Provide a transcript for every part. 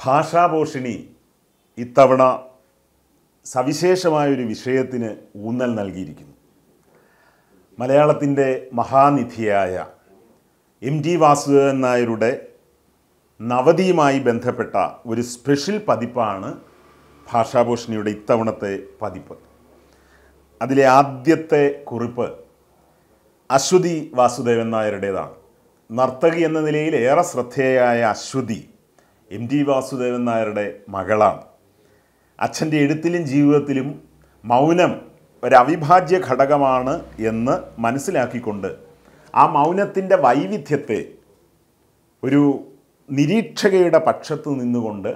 ഭാഷാപോഷിണി ഇത്തവണ സവിശേഷമായൊരു വിഷയത്തിന് ഊന്നൽ നൽകിയിരിക്കുന്നു മലയാളത്തിൻ്റെ മഹാനിധിയായ എം ടി വാസുദേവൻ നായരുടെ നവതിയുമായി ബന്ധപ്പെട്ട ഒരു സ്പെഷ്യൽ പതിപ്പാണ് ഭാഷാഭൂഷണിയുടെ ഇത്തവണത്തെ പതിപ്പ് അതിലെ ആദ്യത്തെ കുറിപ്പ് അശ്വതി വാസുദേവൻ നായരുടേതാണ് നർത്തകി എന്ന നിലയിൽ ഏറെ ശ്രദ്ധേയായ അശ്വതി എം ടി വാസുദേവൻ നായരുടെ മകളാണ് അച്ഛൻ്റെ എഴുത്തിലും ജീവിതത്തിലും മൗനം ഒരു അവിഭാജ്യ ഘടകമാണ് എന്ന് മനസ്സിലാക്കിക്കൊണ്ട് ആ മൗനത്തിൻ്റെ വൈവിധ്യത്തെ ഒരു നിരീക്ഷകയുടെ പക്ഷത്ത് നിന്നുകൊണ്ട്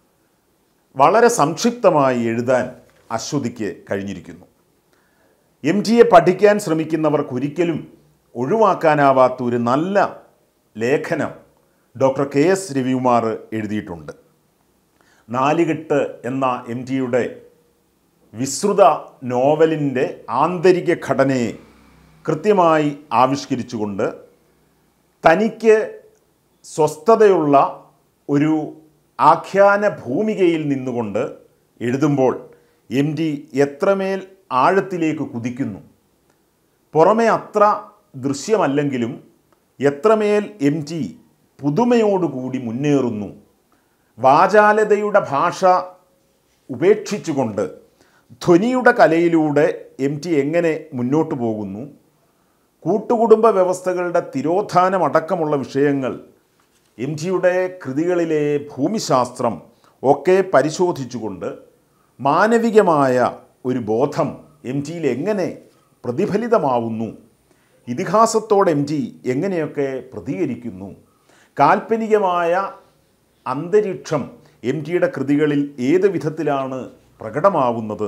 വളരെ സംക്ഷിപ്തമായി എഴുതാൻ അശ്വതിക്ക് കഴിഞ്ഞിരിക്കുന്നു എം ജിയെ പഠിക്കാൻ ശ്രമിക്കുന്നവർക്ക് ഒരിക്കലും ഒഴിവാക്കാനാവാത്ത ഒരു നല്ല ലേഖനം ഡോക്ടർ കെ എസ് രവികുമാർ എഴുതിയിട്ടുണ്ട് നാലുകെട്ട് എന്ന എം ജിയുടെ വിസ്തൃത നോവലിൻ്റെ ആന്തരിക ഘടനയെ കൃത്യമായി ആവിഷ്കരിച്ചുകൊണ്ട് തനിക്ക് സ്വസ്ഥതയുള്ള ഒരു ആഖ്യാന ഭൂമികയിൽ നിന്നുകൊണ്ട് എഴുതുമ്പോൾ എം ഡി എത്രമേൽ ആഴത്തിലേക്ക് കുതിക്കുന്നു പുറമെ അത്ര ദൃശ്യമല്ലെങ്കിലും എത്രമേൽ എം ടി പുതുമയോടുകൂടി മുന്നേറുന്നു വാചാലതയുടെ ഭാഷ ഉപേക്ഷിച്ചുകൊണ്ട് ധ്വനിയുടെ കലയിലൂടെ എം ടി എങ്ങനെ മുന്നോട്ട് പോകുന്നു കൂട്ടുകുടുംബ വ്യവസ്ഥകളുടെ തിരോധാനമടക്കമുള്ള വിഷയങ്ങൾ എം ജിയുടെ കൃതികളിലെ ഭൂമിശാസ്ത്രം ഒക്കെ പരിശോധിച്ചുകൊണ്ട് മാനവികമായ ഒരു ബോധം എം ജിയിൽ എങ്ങനെ പ്രതിഫലിതമാവുന്നു ഇതിഹാസത്തോട് എം ജി എങ്ങനെയൊക്കെ പ്രതികരിക്കുന്നു കാൽപ്പനികമായ അന്തരീക്ഷം എം ജിയുടെ കൃതികളിൽ ഏത് വിധത്തിലാണ് പ്രകടമാവുന്നത്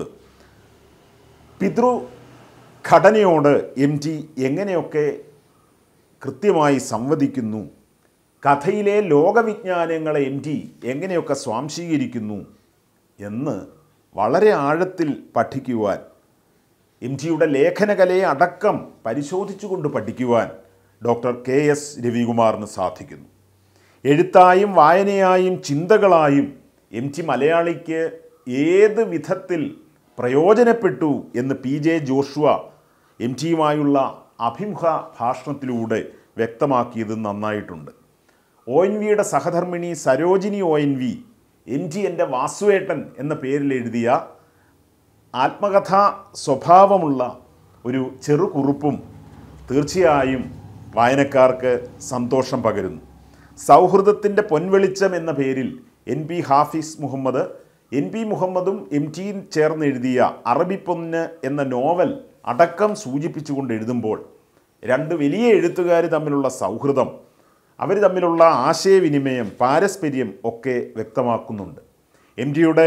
പിതൃ ഘടനയോട് എം ടി എങ്ങനെയൊക്കെ കൃത്യമായി സംവദിക്കുന്നു കഥയിലെ ലോകവിജ്ഞാനങ്ങളെ എം ടി എങ്ങനെയൊക്കെ സ്വാംശീകരിക്കുന്നു എന്ന് വളരെ ആഴത്തിൽ പഠിക്കുവാൻ എം ജിയുടെ ലേഖനകലയെ അടക്കം പരിശോധിച്ചുകൊണ്ട് പഠിക്കുവാൻ ഡോക്ടർ കെ എസ് രവികുമാറിന് സാധിക്കുന്നു എഴുത്തായും വായനയായും ചിന്തകളായും എം ജി മലയാളിക്ക് ഏത് വിധത്തിൽ പ്രയോജനപ്പെട്ടു എന്ന് പി ജെ ജോഷുവ എം ജിയുമായുള്ള അഭിമുഖ ഭാഷണത്തിലൂടെ വ്യക്തമാക്കിയത് നന്നായിട്ടുണ്ട് ഒ എൻ വിയുടെ സഹധർമ്മിണി Sarojini O N V M G എൻ്റെ വാസുവേട്ടൻ എന്ന പേരിൽ എഴുതിയ ആത്മകഥാ സ്വഭാവമുള്ള ഒരു ചെറുകുറിപ്പും തീർച്ചയായും വായനക്കാർക്ക് സന്തോഷം പകരുന്നു സൗഹൃദത്തിൻ്റെ പൊൻവെളിച്ചം എന്ന പേരിൽ N P Hafiz Muhammad N P മുഹമ്മദും എം ടിയും ചേർന്ന് എഴുതിയ അറബി പൊന്ന് എന്ന നോവൽ അടക്കം സൂചിപ്പിച്ചുകൊണ്ട് എഴുതുമ്പോൾ രണ്ട് വലിയ എഴുത്തുകാർ തമ്മിലുള്ള സൗഹൃദം അവർ തമ്മിലുള്ള ആശയവിനിമയം പാരസ്പര്യം ഒക്കെ വ്യക്തമാക്കുന്നുണ്ട് എം ടിയുടെ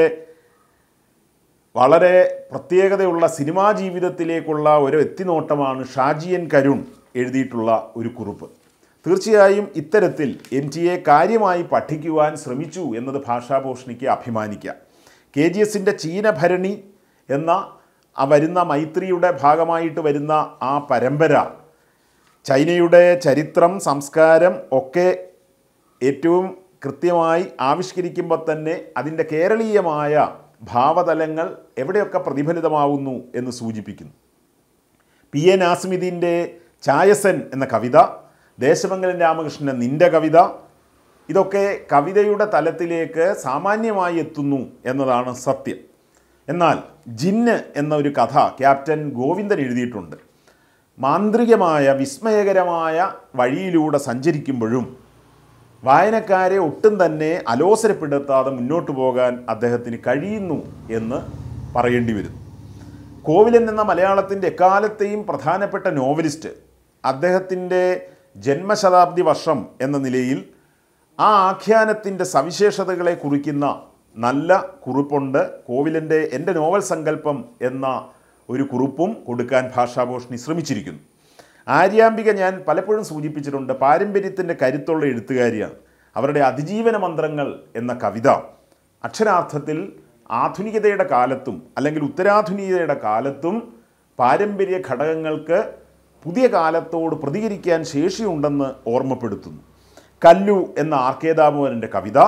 വളരെ പ്രത്യേകതയുള്ള സിനിമാ ജീവിതത്തിലേക്കുള്ള ഒരു എത്തിനോട്ടമാണ് ഷാജിയൻ കരുൺ എഴുതിയിട്ടുള്ള ഒരു കുറിപ്പ് തീർച്ചയായും ഇത്തരത്തിൽ എം ടിയെ കാര്യമായി പഠിക്കുവാൻ ശ്രമിച്ചു എന്നത് ഭാഷാഭൂഷണിക്ക് അഭിമാനിക്കാം കെ ജി എസിൻ്റെ ചീനഭരണി എന്ന ആ വരുന്ന മൈത്രിയുടെ ഭാഗമായിട്ട് വരുന്ന ആ പരമ്പര ചൈനയുടെ ചരിത്രം സംസ്കാരം ഒക്കെ ഏറ്റവും കൃത്യമായി ആവിഷ്കരിക്കുമ്പോൾ തന്നെ അതിൻ്റെ കേരളീയമായ ഭാവതലങ്ങൾ എവിടെയൊക്കെ പ്രതിഫലിതമാവുന്നു എന്ന് സൂചിപ്പിക്കുന്നു പി എ നാസ്മിദിൻ്റെ ചായസൻ എന്ന കവിത ദേശമംഗലം രാമകൃഷ്ണൻ്റെ നിൻ്റെ കവിത ഇതൊക്കെ കവിതയുടെ തലത്തിലേക്ക് സാമാന്യമായി എത്തുന്നു എന്നതാണ് സത്യം എന്നാൽ ജിന്ന് എന്ന ഒരു കഥ ക്യാപ്റ്റൻ ഗോവിന്ദൻ എഴുതിയിട്ടുണ്ട് മാന്ത്രികമായ വിസ്മയകരമായ വഴിയിലൂടെ സഞ്ചരിക്കുമ്പോഴും വായനക്കാരെ ഒട്ടും തന്നെ അലോസരപ്പെടുത്താതെ മുന്നോട്ട് പോകാൻ അദ്ദേഹത്തിന് കഴിയുന്നു എന്ന് പറയേണ്ടി വരുന്നു കോവിലൻ എന്ന മലയാളത്തിൻ്റെ എക്കാലത്തെയും പ്രധാനപ്പെട്ട നോവലിസ്റ്റ് അദ്ദേഹത്തിൻ്റെ ജന്മശതാബ്ദി വർഷം എന്ന നിലയിൽ ആ ആഖ്യാനത്തിൻ്റെ സവിശേഷതകളെ കുറിക്കുന്ന നല്ല കുറിപ്പുണ്ട് കോവിലൻ്റെ എൻ്റെ നോവൽ സങ്കല്പം എന്ന ഒരു കുറിപ്പും കൊടുക്കാൻ ഭാഷാഭൂഷണി ശ്രമിച്ചിരിക്കുന്നു ആര്യാംബിക ഞാൻ പലപ്പോഴും സൂചിപ്പിച്ചിട്ടുണ്ട് പാരമ്പര്യത്തിൻ്റെ കരുത്തുള്ള എഴുത്തുകാരിയാണ് അവരുടെ അതിജീവന മന്ത്രങ്ങൾ എന്ന കവിത അക്ഷരാർത്ഥത്തിൽ ആധുനികതയുടെ കാലത്തും അല്ലെങ്കിൽ ഉത്തരാധുനികതയുടെ കാലത്തും പാരമ്പര്യ ഘടകങ്ങൾക്ക് പുതിയ കാലത്തോട് പ്രതികരിക്കാൻ ശേഷിയുണ്ടെന്ന് ഓർമ്മപ്പെടുത്തുന്നു കല്ലു എന്ന ആർക്കേദാമോഹൻ്റെ കവിത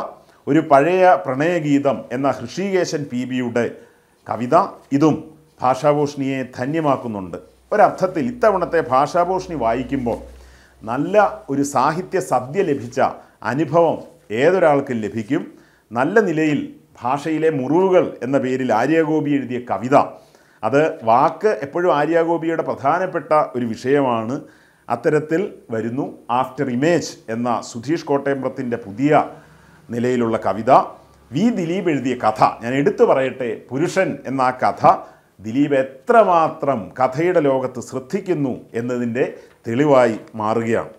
ഒരു പഴയ പ്രണയഗീതം എന്ന ഹൃഷികേശൻ പി ബിയുടെ കവിത ഇതും ഭാഷാഭൂഷണിയെ ധന്യമാക്കുന്നുണ്ട് ഒരർത്ഥത്തിൽ ഇത്തവണത്തെ ഭാഷാഭൂഷണി വായിക്കുമ്പോൾ നല്ല ഒരു സാഹിത്യ സദ്യ ലഭിച്ച അനുഭവം ഏതൊരാൾക്കും ലഭിക്കും നല്ല നിലയിൽ ഭാഷയിലെ മുറിവുകൾ എന്ന പേരിൽ ആര്യഗോപി എഴുതിയ കവിത അത് വാക്ക് എപ്പോഴും ആര്യാഗോപിയുടെ പ്രധാനപ്പെട്ട ഒരു വിഷയമാണ് അത്തരത്തിൽ വരുന്നു ആഫ്റ്റർ ഇമേജ് എന്ന സുധീഷ് കോട്ടയമ്പ്രത്തിൻ്റെ പുതിയ നിലയിലുള്ള കവിത വി ദിലീപ് എഴുതിയ കഥ ഞാൻ എടുത്തു പറയട്ടെ പുരുഷൻ എന്ന ആ കഥ ദിലീപ് എത്രമാത്രം കഥയുടെ ലോകത്ത് ശ്രദ്ധിക്കുന്നു എന്നതിൻ്റെ തെളിവായി മാറുകയാണ്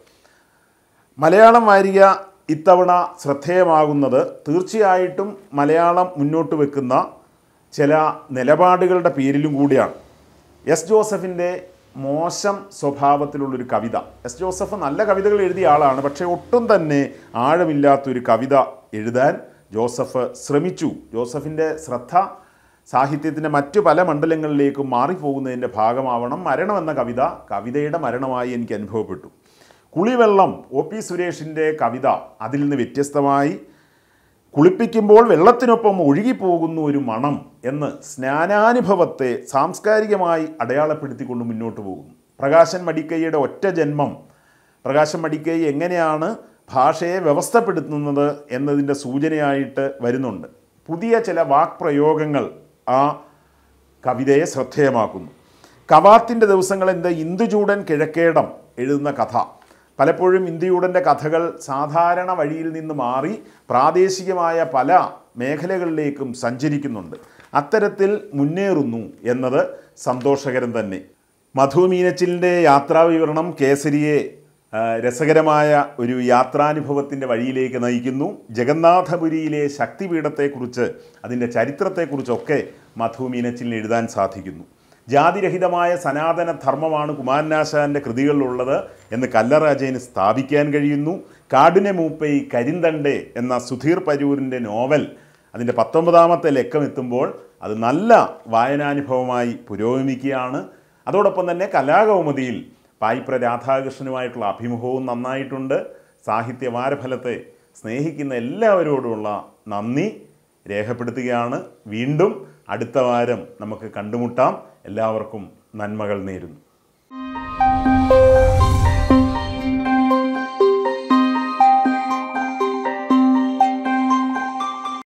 മലയാളം വാരിക ഇത്തവണ ശ്രദ്ധേയമാകുന്നത് തീർച്ചയായിട്ടും മലയാളം മുന്നോട്ട് വെക്കുന്ന ചില നിലപാടുകളുടെ പേരിലും കൂടിയാണ് എസ് ജോസഫിൻ്റെ മോശം സ്വഭാവത്തിലുള്ളൊരു കവിത എസ് ജോസഫ് നല്ല കവിതകൾ എഴുതിയ ആളാണ് പക്ഷേ ഒട്ടും തന്നെ ആഴമില്ലാത്തൊരു കവിത എഴുതാൻ ജോസഫ് ശ്രമിച്ചു ജോസഫിൻ്റെ ശ്രദ്ധ സാഹിത്യത്തിൻ്റെ മറ്റു പല മണ്ഡലങ്ങളിലേക്കും മാറിപ്പോകുന്നതിൻ്റെ ഭാഗമാവണം മരണം എന്ന കവിത കവിതയുടെ മരണമായി എനിക്ക് അനുഭവപ്പെട്ടു കുളിവെള്ളം ഒ പി സുരേഷിൻ്റെ കവിത അതിൽ നിന്ന് വ്യത്യസ്തമായി കുളിപ്പിക്കുമ്പോൾ വെള്ളത്തിനൊപ്പം ഒഴുകിപ്പോകുന്ന ഒരു മണം എന്ന് സ്നാനാനുഭവത്തെ സാംസ്കാരികമായി അടയാളപ്പെടുത്തിക്കൊണ്ട് മുന്നോട്ട് പോകുന്നു പ്രകാശൻ മടിക്കൈയുടെ ഒറ്റ ജന്മം പ്രകാശൻ മടിക്കൈ എങ്ങനെയാണ് ഭാഷയെ വ്യവസ്ഥപ്പെടുത്തുന്നത് എന്നതിൻ്റെ സൂചനയായിട്ട് വരുന്നുണ്ട് പുതിയ ചില വാക്പ്രയോഗങ്ങൾ ആ കവിതയെ ശ്രദ്ധേയമാക്കുന്നു കവാത്തിൻ്റെ ദിവസങ്ങൾ എന്ത് ഇന്ദുചൂടൻ കിഴക്കേടം എഴുതുന്ന കഥ പലപ്പോഴും ഇന്ത്യയൂടൻ്റെ കഥകൾ സാധാരണ വഴിയിൽ നിന്ന് മാറി പ്രാദേശികമായ പല മേഖലകളിലേക്കും സഞ്ചരിക്കുന്നുണ്ട് അത്തരത്തിൽ മുന്നേറുന്നു എന്നത് സന്തോഷകരം തന്നെ മധു മീനച്ചിലിൻ്റെ യാത്രാവിവരണം കേസരിയെ ആ, രസകരമായ ഒരു യാത്രാനുഭവത്തിൻ്റെ വഴിയിലേക്ക് നയിക്കുന്നു ജഗന്നാഥപുരിയിലെ ശക്തിപീഠത്തെക്കുറിച്ച് അതിൻ്റെ ചരിത്രത്തെക്കുറിച്ചൊക്കെ മധു മീനച്ചിലിന് എഴുതാൻ സാധിക്കുന്നു ജാതിരഹിതമായ സനാതന ധർമ്മമാണ് കുമാരനാശാൻ്റെ കൃതികളിലുള്ളത് എന്ന് കല്ലറാജയന് സ്ഥാപിക്കാൻ കഴിയുന്നു കാടിനെ മൂപ്പൈ കരിന്തണ്ടേ എന്ന സുധീർ പരൂരിൻ്റെ നോവൽ അതിൻ്റെ പത്തൊമ്പതാമത്തെ ലക്കം എത്തുമ്പോൾ അത് നല്ല വായനാനുഭവമായി പുരോഗമിക്കുകയാണ് അതോടൊപ്പം തന്നെ കലാകൗമുദിയിൽ പായിപ്ര രാധാകൃഷ്ണനുമായിട്ടുള്ള അഭിമുഖവും നന്നായിട്ടുണ്ട് സാഹിത്യ വാരഫലത്തെ സ്നേഹിക്കുന്ന എല്ലാവരോടുമുള്ള നന്ദി രേഖപ്പെടുത്തുകയാണ് വീണ്ടും അടുത്ത വാരം നമുക്ക് കണ്ടുമുട്ടാം എല്ലാവർക്കും നന്മകൾ നേരുന്നു